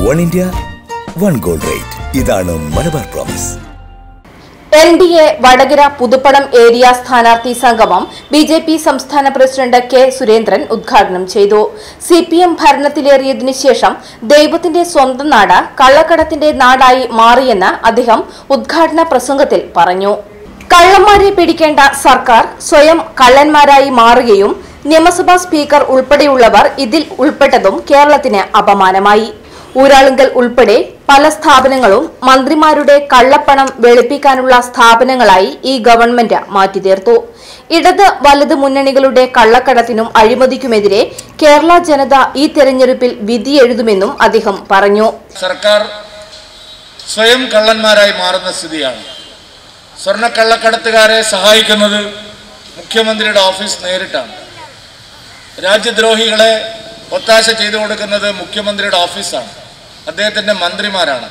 One India one gold rate ഇതാണ് Malabar promise N D A Vadakara Puthuppanam area സ്ഥാനാർത്ഥി സംഗമം B J P സംസ്ഥാന president K Surendran ഉദ്ഘാടനം ചെയ്തു സി പി എം ഭരണത്തിലേറിയതിനു ശേഷം ദൈവത്തിന്റെ സ്വന്തം നാട് കള്ളക്കടത്തിന്റെ നാടായി മാറിയെന്ന് അദ്ദേഹം ഉദ്ഘാടന പ്രസംഗത്തിൽ പറഞ്ഞു കള്ളന്മാരെ പിടിക്കേണ്ട സർക്കാർ സ്വയം കള്ളന്മാരായി മാറുകയും നിയമസഭാ സ്പീക്കർ ഉൾപ്പെടെയുള്ളവർ ഇതിൽ ഉൾപ്പെട്ടതും കേരളത്തിന് അപമാനമായി ഊരാളുങ്കൽ ഉൾപ്പെടെ പല സ്ഥാപനങ്ങളും മന്ത്രിമാരുടെ കള്ളപ്പണം വെളുപ്പിക്കാനുള്ള സ്ഥാപനങ്ങളായി ഈ ഗവൺമെന്റ് മാറ്റിത്തീർത്തു ഇടത് വലത് മുന്നണികളുടെ കള്ളക്കടത്തിനും അഴിമതിക്കുമെതിരെ കേരള ജനത ഈ തെരഞ്ഞെടുപ്പിൽ വിധിയെഴുതുമെന്നും അദ്ദേഹം പറഞ്ഞു സർക്കാർ സ്വയം കള്ളന്മാരായി മാറുന്ന സ്ഥിതിയാണ് സ്വർണ്ണക്കള്ളക്കടത്തുകാരെ സഹായിക്കുന്നത് മുഖ്യമന്ത്രിയുടെ ഓഫീസ് നേരിട്ടാണ് രാജ്യദ്രോഹികളെ ഒത്താശ ചെയ്തു കൊടുക്കുന്നത് മുഖ്യമന്ത്രിയുടെ ഓഫീസാണ് അദ്ദേഹത്തിൻ്റെ മന്ത്രിമാരാണ്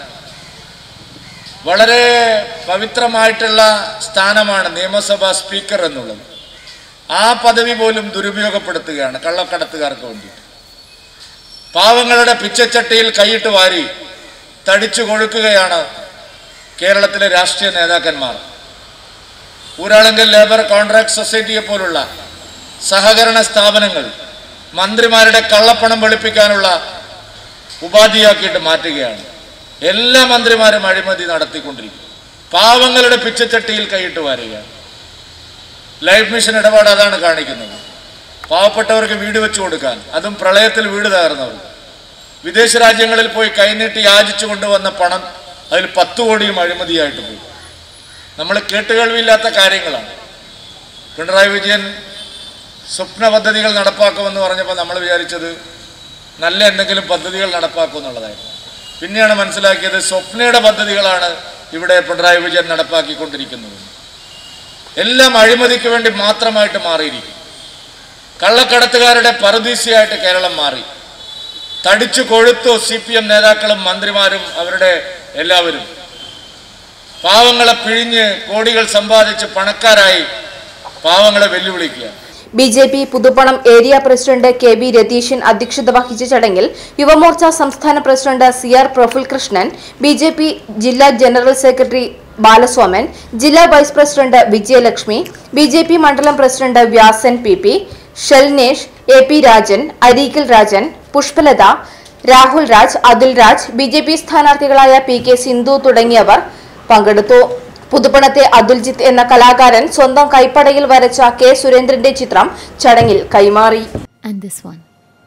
വളരെ പവിത്രമായിട്ടുള്ള സ്ഥാനമാണ് നിയമസഭാ സ്പീക്കർ എന്നുള്ളത് ആ പദവി പോലും ദുരുപയോഗപ്പെടുത്തുകയാണ് കള്ളക്കടത്തുകാർക്ക് വേണ്ടിയിട്ട് പാവങ്ങളുടെ പിച്ചച്ചട്ടിയിൽ കൈയിട്ട് വാരി തടിച്ചു കൊഴുക്കുകയാണ് കേരളത്തിലെ രാഷ്ട്രീയ നേതാക്കന്മാർ ഊരാളുങ്കൽ ലേബർ കോൺട്രാക്ട് സൊസൈറ്റിയെ പോലുള്ള സഹകരണ സ്ഥാപനങ്ങൾ മന്ത്രിമാരുടെ കള്ളപ്പണം വെളുപ്പിക്കാനുള്ള ഉപാധിയാക്കിയിട്ട് മാറ്റുകയാണ് എല്ലാ മന്ത്രിമാരും അഴിമതി നടത്തിക്കൊണ്ടിരിക്കും പാവങ്ങളുടെ പിച്ചച്ചട്ടിയിൽ കൈയിട്ട് വാരുകയാണ് ലൈഫ് മിഷൻ ഇടപാട് അതാണ് കാണിക്കുന്നത് പാവപ്പെട്ടവർക്ക് വീട് വെച്ചു കൊടുക്കാൻ അതും പ്രളയത്തിൽ വീട് തകർന്നവർ വിദേശ രാജ്യങ്ങളിൽ പോയി കൈനീട്ടി യാചിച്ചു കൊണ്ടുവന്ന പണം അതിൽ പത്ത് കോടിയും അഴിമതിയായിട്ട് പോയി നമ്മൾ കേട്ടുകേൾവിയില്ലാത്ത കാര്യങ്ങളാണ് പിണറായി വിജയൻ സ്വപ്ന പദ്ധതികൾ നടപ്പാക്കുമെന്ന് പറഞ്ഞപ്പോൾ നമ്മൾ വിചാരിച്ചത് നല്ല എന്തെങ്കിലും പദ്ധതികൾ നടപ്പാക്കും എന്നുള്ളതായിരുന്നു പിന്നെയാണ് മനസ്സിലാക്കിയത് സ്വപ്നയുടെ പദ്ധതികളാണ് ഇവിടെ പിണറായി വിജയൻ നടപ്പാക്കിക്കൊണ്ടിരിക്കുന്നത് എല്ലാം അഴിമതിക്ക് വേണ്ടി മാത്രമായിട്ട് മാറിയിരിക്കും കള്ളക്കടത്തുകാരുടെ പറുദീസയായിട്ട് കേരളം മാറി തടിച്ചു കൊഴുത്തു സി പി എം നേതാക്കളും മന്ത്രിമാരും അവരുടെ എല്ലാവരും പാവങ്ങളെ പിഴിഞ്ഞ് കോടികൾ സമ്പാദിച്ച് പണക്കാരായി പാവങ്ങളെ വെല്ലുവിളിക്കുക B J P Puthuppanam area president K V Ratheeshan അധ്യക്ഷത വഹിച്ച ചടങ്ങിൽ യുവമോർച്ച സംസ്ഥാന president C R Praful Krishnan B J P ജില്ലാ ജനറൽ സെക്രട്ടറി ബാലസ്വാമൻ ജില്ലാ vice president Vijayalakshmi B J P മണ്ഡലം president Vyasan P P Shelnesh A P Rajan Areekkal Rajan Pushpalatha Rahul Raj Athul Raj B J P സ്ഥാനാർത്ഥികളായ പി കെ സിന്ധു തുടങ്ങിയവർ പങ്കെടുത്തു പുതുപ്പണത്തെ അതുൽജിത്ത് എന്ന കലാകാരൻ സ്വന്തം കൈപ്പടയിൽ വരച്ച കെ സുരേന്ദ്രന്റെ ചിത്രം ചടങ്ങിൽ കൈമാറി and this one.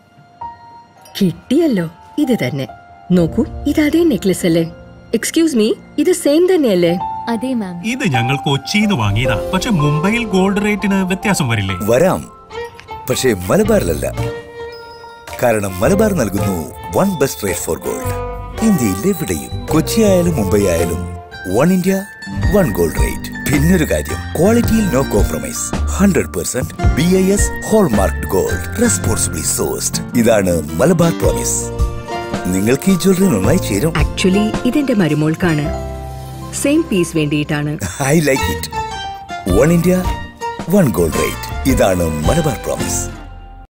കിട്ടിയല്ലോ ഇത് തന്നെ നോക്കൂ ഇത് അതേ നെക്ലസ് അല്ലേ എക്സ്ക്യൂസ് മീ ഇത് സെയിം തന്നെയല്ലേ അതെ മാം ഇത് ഞങ്ങൾ കൊച്ചിന്ന് വാങ്ങിയതാ പക്ഷെ മുംബൈയിൽ ഗോൾഡ് റേറ്റിന് വ്യത്യാസം വരില്ലേ വരാം പക്ഷേ മലബാറിലല്ല കാരണം മലബാർ നൽകുന്നു one best rate for gold ഇന്ത്യയിൽ എവിടെയും കൊച്ചി ആയാലും മുംബൈ ആയാലും one India one gold rate പിന്നൊരു കാര്യം ക്വാളിറ്റിയിൽ no compromise hundred percent B I S hallmark gold responsibly sourced ഇതാണ് മലബാർ പ്രോമിസ് നിങ്ങൾക്ക് ഈ ജ്വല്ലറി നന്നായി ചേരും ആക്ച്വലി ഇതെന്റെ മരുമോൾക്കാണ് സെയിം പീസ് വേണ്ടിയിട്ടാണ് I like it one India one gold rate ഇതാണ് മലബാർ പ്രോമിസ്